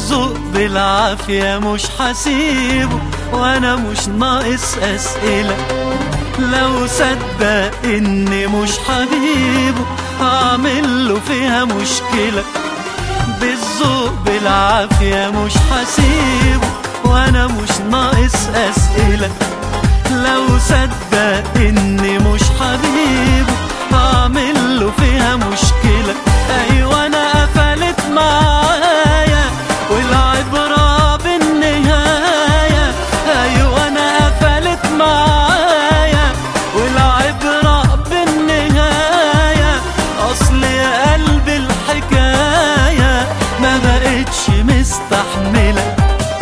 بالذوق بالعافية مش حسيبه وانا مش ناقص اسئلة لو صدق اني مش حبيبه هعمل له فيها مشكلة بالذوق بالعافية مش حسيبه وانا مش ناقص اسئلة لو صدق اني مش حبيبه هعمل له فيها مشكلة ايوه انا قفلت معايا والعبرة بالنهاية ايوه انا قفلت معايا والعبرة بالنهاية اصل يا قلب الحكاية ما بقتش مستحملة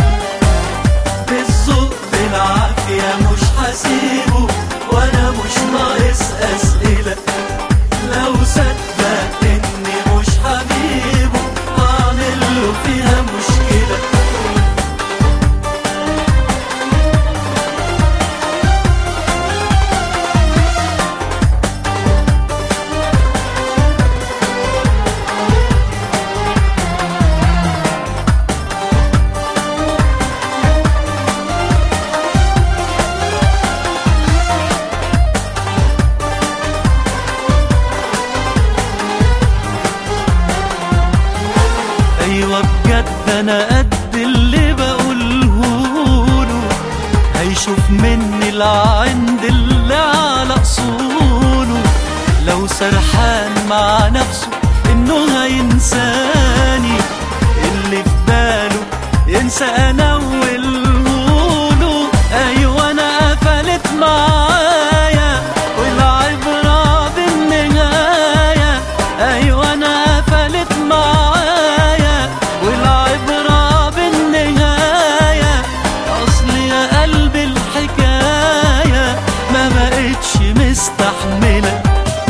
بالذوق بالعافية مش حسيبه وانا مش ناقص اسئلة لو صدق اني مش حبيبه هعمل له فيها مشكلة ايوه بجد انا قد اللي بقوله هيشوف مني العند اللي على اصوله لو سرحان مع نفسه انه هينساني اللي في باله ينسى انا والهوله ايوه انا قفلت معايا والعبرة بالنهاية ايوه انا قفلت معايا والعبرة بالنهاية اصل يا قلب الحكاية ما بقتش مستحملة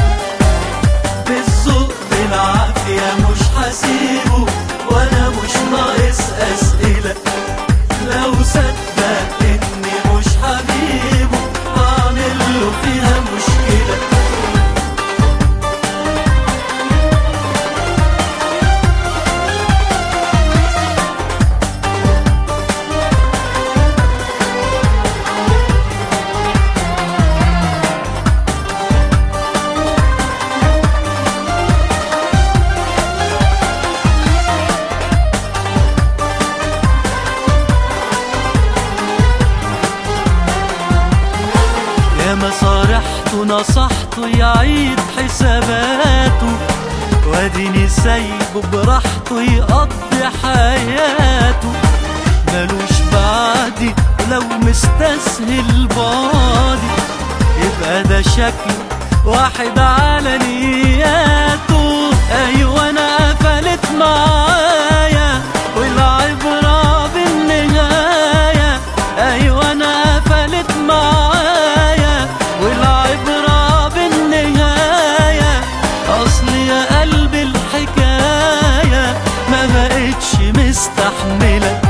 بالذوق بالعافية مش حسيبه وانا مش ناقص اسئلة لو صدق اني مش حبيبه هعمل له فيها مشكلة يا ما صارحته نصحته يعيد حساباته واديني سايبه براحته يقضي حياته ملوش بعدي ولو مستسهل باضي يبقى ده شكله واحد على نياته ايوه انا قفلت معايا والعبرة بالنهاية ايوه انا قفلت معايا والعبرة بالنهاية اصل يا قلب الحكاية ما بقتش مستحملة